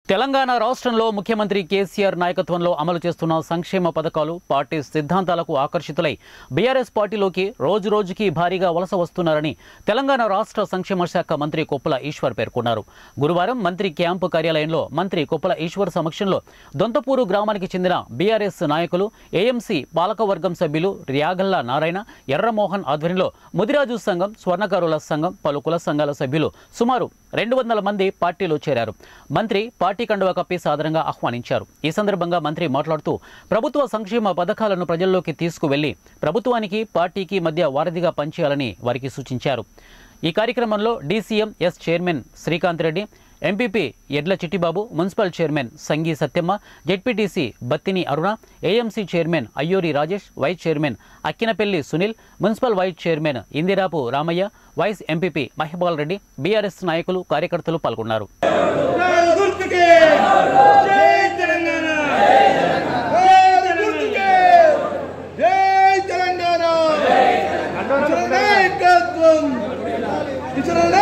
తెలంగాణ రాష్ట్రంలో ముఖ్యమంత్రి కేసీఆర్ నాయకత్వంలో అమలు చేస్తున్న సంక్షేమ పథకాలు పార్టీ సిద్ధాంతాలకు ఆకర్షితులై బీఆర్ఎస్ పార్టీలోకి రోజు రోజుకి భారీగా వలస వస్తున్నారని తెలంగాణ రాష్ట్ర సంక్షేమ శాఖ మంత్రి కొప్పుల ఈశ్వర్ పేర్కొన్నారు గురువారం మంత్రి క్యాంపు కార్యాలయంలో మంత్రి కొప్పుల ఈశ్వర్ సమక్షంలో దొంతపూరు గ్రామానికి చెందిన బీఆర్ఎస్ నాయకులు ఏఎంసీ పాలకవర్గం సభ్యులు ర్యాగల్లా నారాయణ ఎర్రమోహన్ ఆధ్వర్యంలో ముదిరాజు సంఘం స్వర్ణకారుల సంఘం పలు కుల సంఘాల సభ్యులు సుమారు రెండు వందల మంది పార్టీలో చేరారు మంత్రి పార్టీ కండువా కప్పి సాదరంగా ఆహ్వానించారు ఈ సందర్భంగా మంత్రి మాట్లాడుతూ ప్రభుత్వ సంక్షేమ పథకాలను ప్రజల్లోకి తీసుకువెళ్లి ప్రభుత్వానికి పార్టీకి మధ్య వారధిగా పనిచేయాలని వారికి సూచించారు ఈ కార్యక్రమంలో DCM S chairman Srikanth Reddy MPP Edla Chittibabu municipal chairman Sangi Satyamma ZPTC Battini Aruna AMC chairman Ayyuri Rajesh vice chairman Akkinapalli Sunil municipal vice chairman Indirapu Ramayya vice MPP Mahibal Reddy BRS నాయకులు కార్యకర్తలు పాల్గొన్నారు కారు గుర్తుకే జై తెలంగాణ కారు గుర్తుకే జై తెలంగాణ ఇతర నాయకత్వం ఇతర